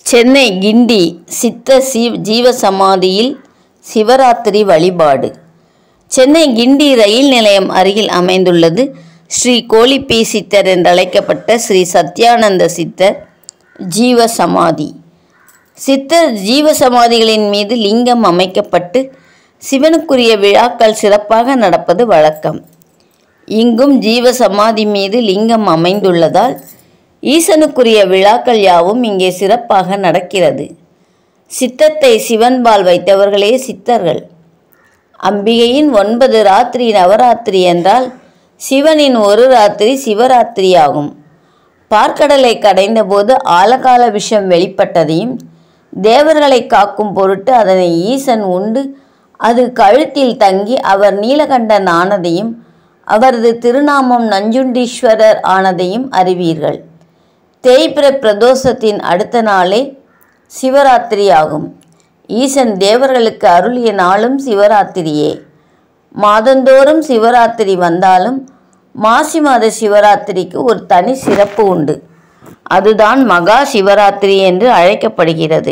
சென்னை கிண்டி சித்த சி ஜீவசமாதியில் சிவராத்திரி வழிபாடு சென்னை கிண்டி ரயில் நிலையம் அருகில் அமைந்துள்ளது ஸ்ரீ கோலிப்பி சித்தர் என்றழைக்கப்பட்ட ஸ்ரீ சத்யானந்த சித்தர் ஜீவசமாதி சித்தர் ஜீவசமாதிகளின் மீது லிங்கம் அமைக்கப்பட்டு சிவனுக்குரிய விழாக்கள் சிறப்பாக நடப்பது வழக்கம் இங்கும் ஜீவசமாதி மீது லிங்கம் அமைந்துள்ளதால் ஈசனுக்குரிய விழாக்கள் யாவும் இங்கே சிறப்பாக நடக்கிறது சித்தத்தை சிவன்பால் வைத்தவர்களே சித்தர்கள் அம்பிகையின் ஒன்பது ராத்திரி நவராத்திரி என்றால் சிவனின் ஒரு ராத்திரி சிவராத்திரி ஆகும் பார்க்கடலை கடைந்தபோது ஆலகால விஷம் வெளிப்பட்டதையும் தேவர்களை காக்கும் பொருட்டு அதனை ஈசன் உண்டு அது கழுத்தில் தங்கி அவர் நீலகண்டன் ஆனதையும் அவரது திருநாமம் நஞ்சுண்டீஸ்வரர் ஆனதையும் அறிவீர்கள் தேய்பிர பிரதோஷத்தின் அடுத்த நாளே சிவராத்திரி ஆகும் ஈசன் தேவர்களுக்கு அருளிய நாளும் சிவராத்திரியே மாதந்தோறும் சிவராத்திரி வந்தாலும் மாசி மாத சிவராத்திரிக்கு ஒரு தனி சிறப்பு உண்டு அதுதான் மகா சிவராத்திரி என்று அழைக்கப்படுகிறது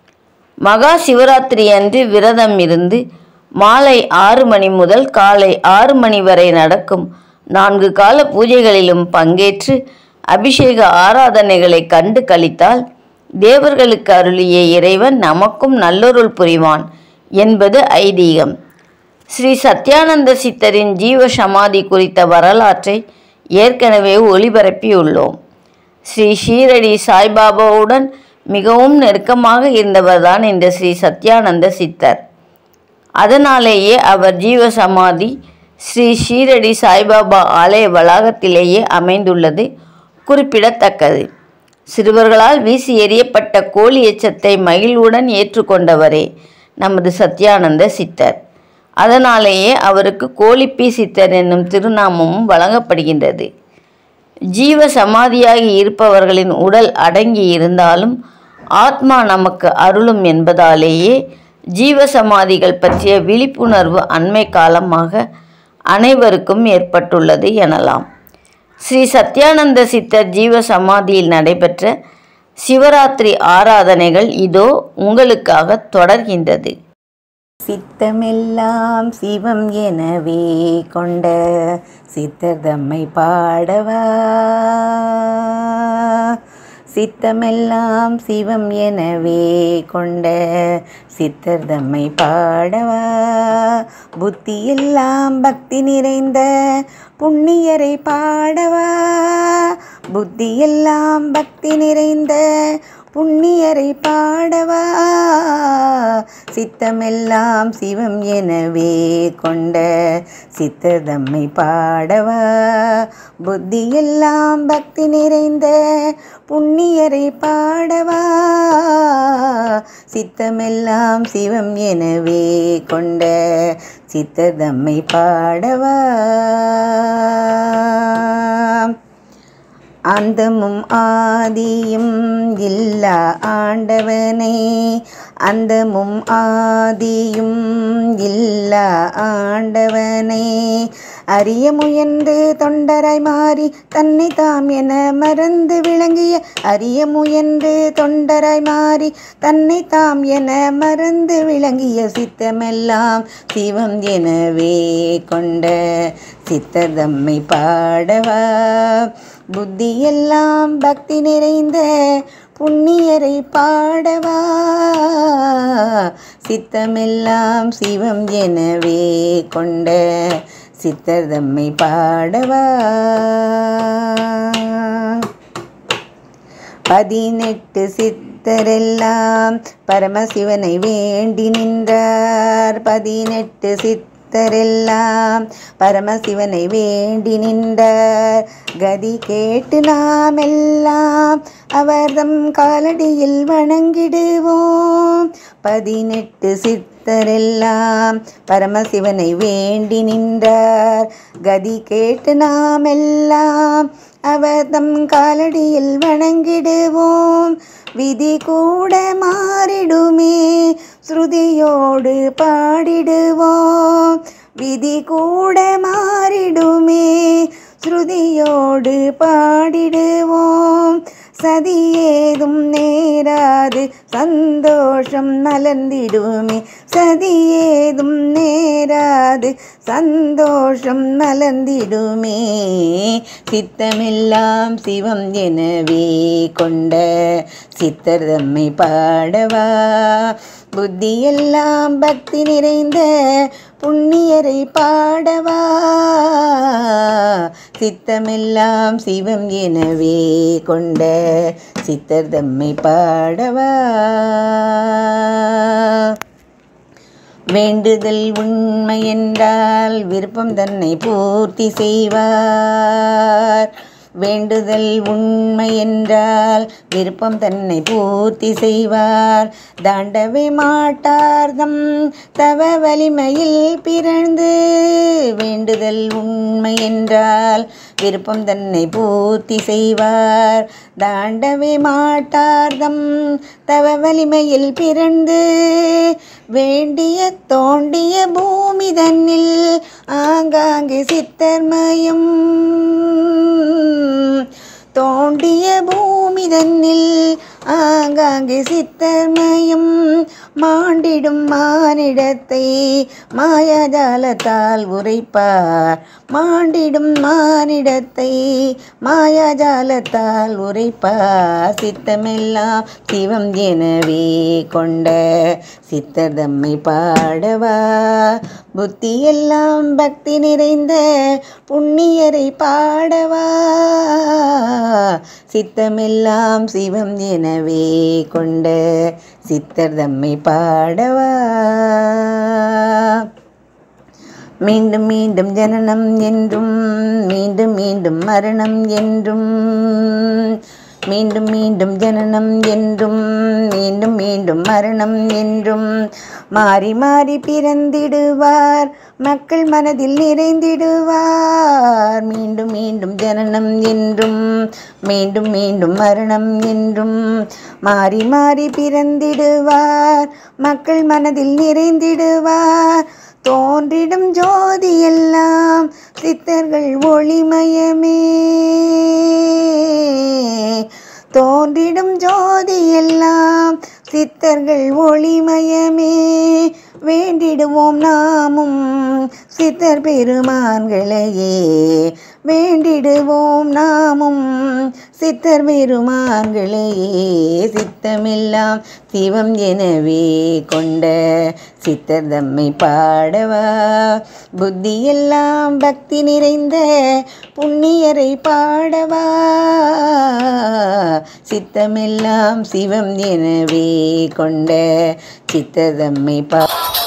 மகா சிவராத்திரி அன்று விரதம் இருந்து மாலை ஆறு மணி முதல் காலை ஆறு மணி வரை நடக்கும் நான்கு கால பூஜைகளிலும் பங்கேற்று அபிஷேக ஆராதனைகளை கண்டு கழித்தால் தேவர்களுக்கு அருளிய இறைவன் நமக்கும் நல்லொருள் புரிவான் என்பது ஐதீகம் ஸ்ரீ சத்யானந்த சித்தரின் ஜீவ சமாதி குறித்த வரலாற்றை ஏற்கனவே ஒளிபரப்பியுள்ளோம் ஸ்ரீ ஷீரடி சாய்பாபாவுடன் மிகவும் நெருக்கமாக இருந்தவர்தான் இந்த ஸ்ரீ சத்யானந்த சித்தர் அதனாலேயே அவர் ஜீவ சமாதி ஸ்ரீ ஷீரடி சாய்பாபா ஆலய வளாகத்திலேயே அமைந்துள்ளது குறிப்பிடத்தக்கது சிறுவர்களால் வீசி எறியப்பட்ட கோழி எச்சத்தை மகிழ்வுடன் ஏற்றுக்கொண்டவரே நமது சத்யானந்த சித்தர் அதனாலேயே அவருக்கு கோழிப்பி சித்தர் என்னும் திருநாமமும் வழங்கப்படுகின்றது ஜீவ சமாதியாகி இருப்பவர்களின் உடல் அடங்கி இருந்தாலும் ஆத்மா நமக்கு அருளும் என்பதாலேயே ஜீவ சமாதிகள் பற்றிய விழிப்புணர்வு அண்மை காலமாக அனைவருக்கும் ஏற்பட்டுள்ளது எனலாம் ஸ்ரீ சத்யானந்த சித்தர் ஜீவ சமாதியில் நடைபெற்ற சிவராத்திரி ஆராதனைகள் இதோ உங்களுக்காக தொடர்கின்றது சித்தமெல்லாம் சிவம் எனவே கொண்ட சித்தர் தம்மை பாடவா சித்தமெல்லாம் சிவம் எனவே கொண்ட சித்தர் தம்மை பாடவா புத்தியெல்லாம் பக்தி நிறைந்த புண்ணியரை பாடவா புத்தியெல்லாம் பக்தி நிறைந்த புண்ணியரை பாடவா சித்தமெல்லாம் சிவம் எனவே கொண்ட சித்தர் தம்மை பாடவா புத்தியெல்லாம் பக்தி நிறைந்த புண்ணியரை பாடவா சித்தமெல்லாம் சிவம் எனவே கொண்ட சித்தர் தம்மை பாடவா அந்தமும் ஆதியும் இல்லா ஆண்டவனை அந்தமும் ஆதியும் இல்லா ஆண்டவனை அறிய முயன்று தொண்டராய் மாறி தன்னை தாம் என மறந்து விளங்கிய அறிய முயன்று தொண்டராய் மாறி தன்னை தாம் என மறந்து விளங்கிய சித்தமெல்லாம் சிவம் எனவே கொண்ட சித்ததம்மை பாடவா புத்தியெல்லாம் பக்தி நிறைந்த புண்ணியரை பாடவா சித்தமெல்லாம் சிவம் எனவே கொண்ட சித்தர் தம்மை பாடவா பதினெட்டு சித்தரெல்லாம் பரமசிவனை வேண்டி நின்றார் பதினெட்டு சித்தரெல்லாம் பரமசிவனை வேண்டி நின்றார் கதி கேட்டு நாம் எல்லாம் அவர்தம் காலடியில் வணங்கிடுவோம் பதினெட்டு சித்தரெல்லாம் பரமசிவனை வேண்டி நின்றார் கதி கேட்டு நாம் எல்லாம் அவர்தம் காலடியில் வணங்கிடுவோம் விதி கூட மாறிடுமே ஸ்ருதியோடு பாடிடுவோம் விதி கூட மாறிடுமே ஸ்ருதியோடு பாடிடுவோம் சதி ஏதும் நேராது சந்தோஷம் மலர்ந்திடுமே சதி ஏதும் நேராது சந்தோஷம் மலர்ந்திடுமே சித்தமெல்லாம் சிவம் எனவே கொண்ட சித்தர் தம்மை பாடவா புத்தியெல்லாம் பக்தி நிறைந்த புண்ணியரை பாடவா சித்தமெல்லாம் சிவம் எனவே கொண்ட சித்தர் தம்மை பாடவா வேண்டுதல் உண்மை என்றால் விருப்பம் தன்னை பூர்த்தி செய்வார் வேண்டுதல் உண்மை என்றால் விருப்பம் தன்னை பூர்த்தி செய்வார் தாண்டவே மாட்டார்தம் தவ வலிமையில் பிறந்து வேண்டுதல் உண்மை என்றால் விருப்பம் தன்னை பூர்த்தி செய்வார் தாண்டவே மாட்டார்தம் தவ வலிமையில் பிறந்து வேண்டிய தோண்டிய பூமி தன்னில் ஆங்காங்கே சித்தர்மயம் தோண்டிய பூமி தன்னில் ஆங்காங்கே சித்தர்மயம் மாண்டிடும் மானிடத்தை மாயாஜாலத்தால் உரைப்பார் மாண்டிடும் மானிடத்தை மாயாஜாலத்தால் உரைப்பார் சித்தமெல்லாம் சிவம் எனவே கொண்ட சித்தர் தம்மை பாடவா புத்தியெல்லாம் பக்தி நிறைந்த புண்ணியரை பாடவா சித்தமெல்லாம் சிவம் எனவே கொண்ட சித்தர் தம்மை பாடவா மீண்டும் மீண்டும் ஜனனம் என்றும் மீண்டும் மீண்டும் மரணம் என்றும் மீண்டும் மீண்டும் ஜனனம் என்றும் மீண்டும் மீண்டும் மரணம் என்றும் மாறி மாறி பிறந்திடுவார் மக்கள் மனதில் நிறைந்திடுவார் மீண்டும் மீண்டும் ஜனனம் என்றும் மீண்டும் மீண்டும் மரணம் என்றும் மாறி மாறி பிறந்திடுவார் மக்கள் மனதில் நிறைந்திடுவார் தோன்றிடும் ஜோதி எல்லாம் சித்தர்கள் ஒளிமயமே தோன்றிடும் ஜோதி எல்லாம் சித்தர்கள் ஒளிமயமே வேண்டிடுவோம் நாமும் சித்தர் பெருமான்களையே வேண்டிடுவோம் நாமும் சித்தர் பெருமான்களையே சித்தமெல்லாம் சிவம் எனவே கொண்ட சித்தர் தம்மை பாடவா புத்தியெல்லாம் பக்தி நிறைந்த புண்ணியரை பாடவா சித்தமெல்லாம் சிவம் எனவே கொண்ட சித்தர் தம்மை பா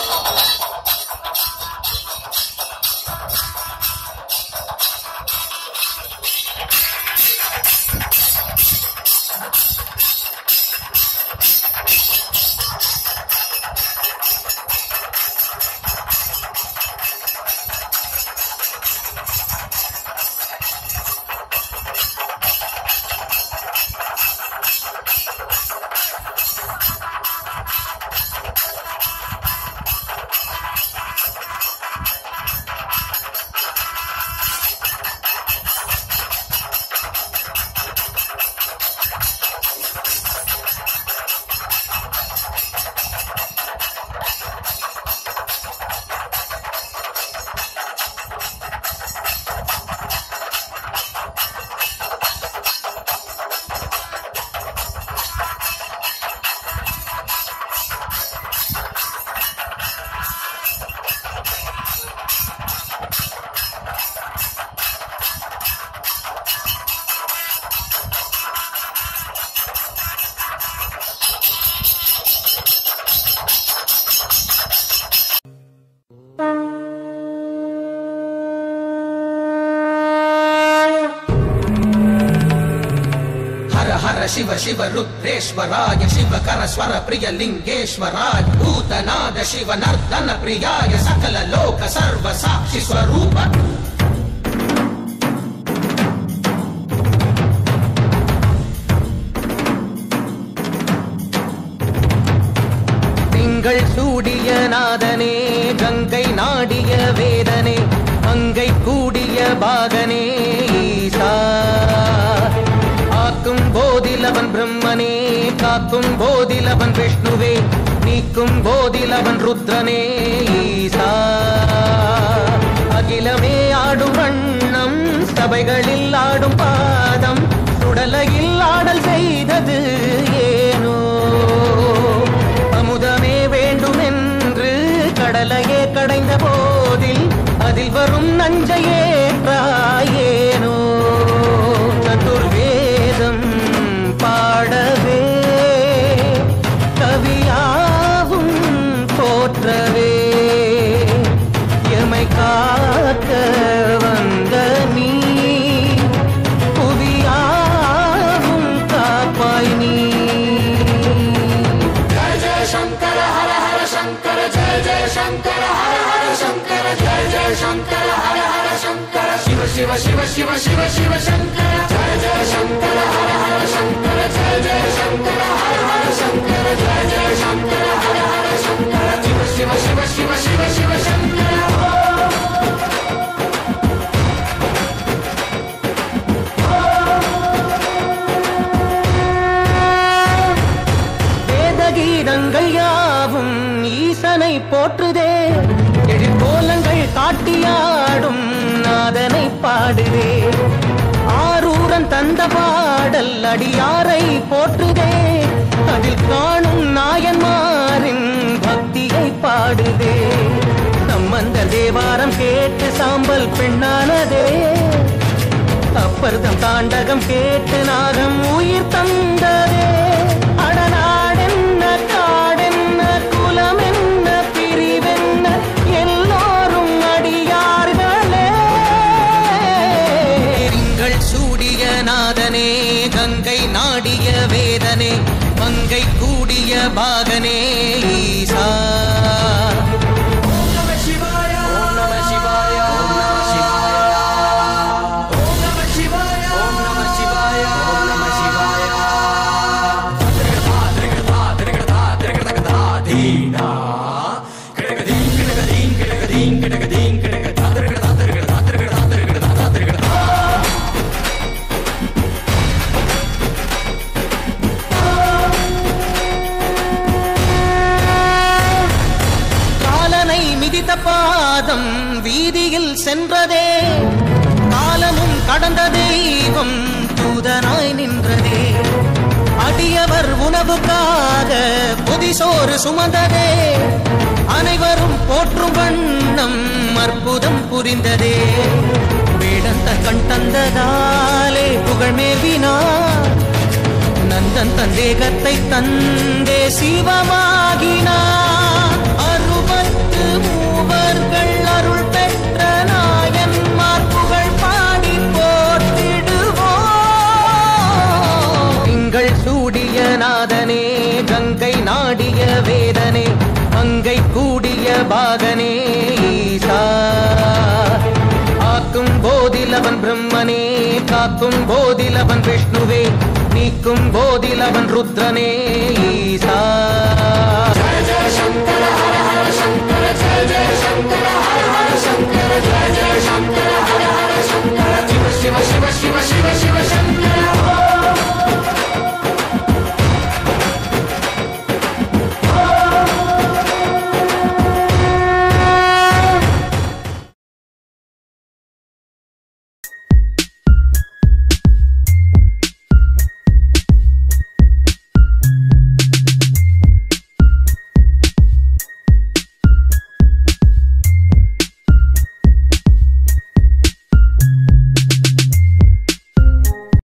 हर हर शिव शिव रुद्रेश्वराय शिव कर स्वर प्रिय लिंगेश्वराय भूतनाद शिव नर्दन प्रियाय सकल लोक सर्व साक्षि स्वरूप திங்கள் சூடிய நாதனே கங்கை நாடிய வேதனே அங்கை கூடிய பாகனே ஈசா ஆக்கும் போதில் போதிலவன் பிரம்மனே காக்கும் போதிலவன் விஷ்ணுவே நீக்கும் போதிலவன் ருத்ரனே ஈசா அகிலமே ஆடும் வண்ணம் சபைகளில் ஆடும் பாதம் சுடலையில் ஆடல் செய்தது ஏனோ அமுதமே வேண்டும் என்று கடலையே கடைந்த போதில் அதில் வரும் நஞ்சையே ஏனோ சதுர்வேதம் பாடவே கவியாவும் போற்றவே எமை காக்க வந்த நீ புவியாவும் காப்பாய் நீ வேதகீதங்கள் யாவும் ஈசனை போற்றுதே எழிற்கோலங்கள் காட்டியாடும் நாதனை பாடுதே ஆரூரன் தந்த பாடல் அடியாரை போற்றுதே அதில் காணும் நாயன்மாரின் பக்தியை பாடுதே சம்பந்த தேவாரம் கேட்டு சாம்பல் பெண்ணானதே அப்பர்தம் தாண்டகம் கேட்டு நாகம் உயிர் தந்ததே அடநாடென்ன காடென்ன குலமென்ன பிரிவென்ன எல்லோரும் அடியார்களே திங்கள் சூடிய நாதனே கங்கை நாடிய வேதனே மங்கை கூடிய பாகனே ஈசா ஓம் நம சிவாய ஓம் நம சிவாய ஓம் நம சிவாய ஓம் நம சிவாய ஓம் நம சிவாய ஓம் நம சிவாய காலனை மிதித்த பாதம் வீதியில் சென்றதே காலமும் கடந்த தெய்வம் தூதனாய் நின்றதே அடியவர் உணவுக்காக புதிசோறு சுமந்ததே அனைவரும் போற்றும் வண்ணம் அற்புதம் புரிந்ததே வேடந்த கண் தந்ததாலே புகழ் மேவினார் நந்தன் தந்தேகத்தை தந்தே சிவமாகினார் அறுபத்து மூவர்கள் அருள் பெற்ற நாயன்மார் புகழ் பாடி போற்றிடுவோம் திங்கள் சூடிய நாதனே கங்கை நாடிய வேதனே மங்கை கூடிய பாகனே ஈசா ஆக்கும் போதிலவன் பிரம்மனே காக்கும் போதிலவன் விஷ்ணுவே நீக்கும் போதிலவன் ருத்ரனே ஈசா